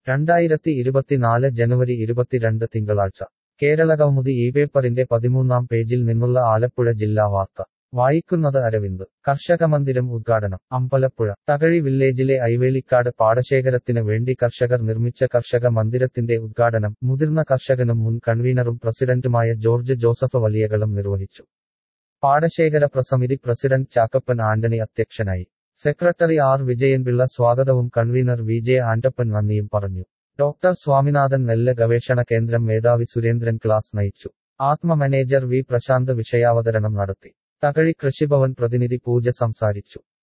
രണ്ടായിരത്തി ഇരുപത്തിനാല് ജനുവരി ഇരുപത്തിരണ്ട് തിങ്കളാഴ്ച കേരള കൗമുദി ഈ പേപ്പറിന്റെ പതിമൂന്നാം പേജിൽ നിന്നുള്ള ആലപ്പുഴ ജില്ലാ വാർത്ത വായിക്കുന്നത് അരവിന്ദ് കർഷക മന്ദിരം ഉദ്ഘാടനം അമ്പലപ്പുഴ തകഴി വില്ലേജിലെ ഐവേലിക്കാട് പാടശേഖരത്തിന് വേണ്ടി കർഷകർ നിർമ്മിച്ച കർഷക മന്ദിരത്തിന്റെ ഉദ്ഘാടനം മുതിർന്ന കർഷകനും മുൻ കൺവീനറും പ്രസിഡന്റുമായ ജോർജ് ജോസഫ് വലിയകളം നിർവഹിച്ചു പാടശേഖര പ്രസമിതി പ്രസിഡന്റ് ചാക്കപ്പൻ ആന്റണി അധ്യക്ഷനായി സെക്രട്ടറി ആർ വിജയൻപിള്ള സ്വാഗതവും കൺവീനർ വി ജെ ആന്റപ്പൻ നന്ദിയും പറഞ്ഞു ഡോക്ടർ സ്വാമിനാഥൻ നെല്ല് ഗവേഷണ കേന്ദ്രം മേധാവി സുരേന്ദ്രൻ ക്ലാസ് നയിച്ചു ആത്മ മാനേജർ വി പ്രശാന്ത് വിഷയാവതരണം നടത്തി തകഴി കൃഷിഭവൻ പ്രതിനിധി പൂജ സംസാരിച്ചു